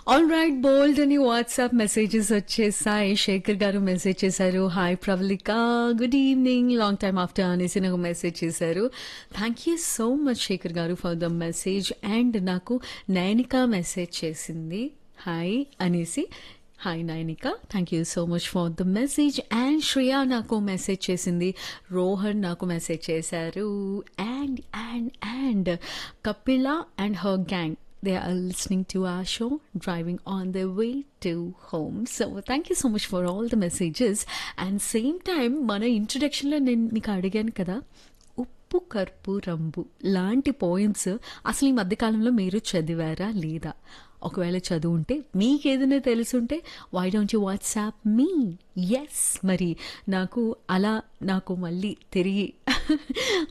all right బోల్డ్ అని WhatsApp messages వచ్చేసాయి Shekhar garu message చేశారు hi Pravalika good evening long time after అనేసి నాకు మెసేజ్ చేశారు thank you so much Shekhar garu for the message and నాకు నైనిక మెసేజ్ చేసింది హాయ్ అనేసి hi Nainika thank you so much for the message and Shreya నాకు మెసేజ్ చేసింది రోహన్ నాకు మెసేజ్ చేశారు and and and Kapila and her gang they are listening to our show driving on their way to home so thank you so much for all the messages and same time మన ఇంట్రడక్షన్లో నేను మీకు అడిగాను కదా ఉప్పు కర్పు రంబు లాంటి poems అసలు ఈ మధ్యకాలంలో మీరు చదివారా లేదా ఒకవేళ చదువుంటే మీకేదైనా తెలుసుంటే why don't you WhatsApp me ఎస్ మరి నాకు అలా నాకు మళ్ళీ తిరిగి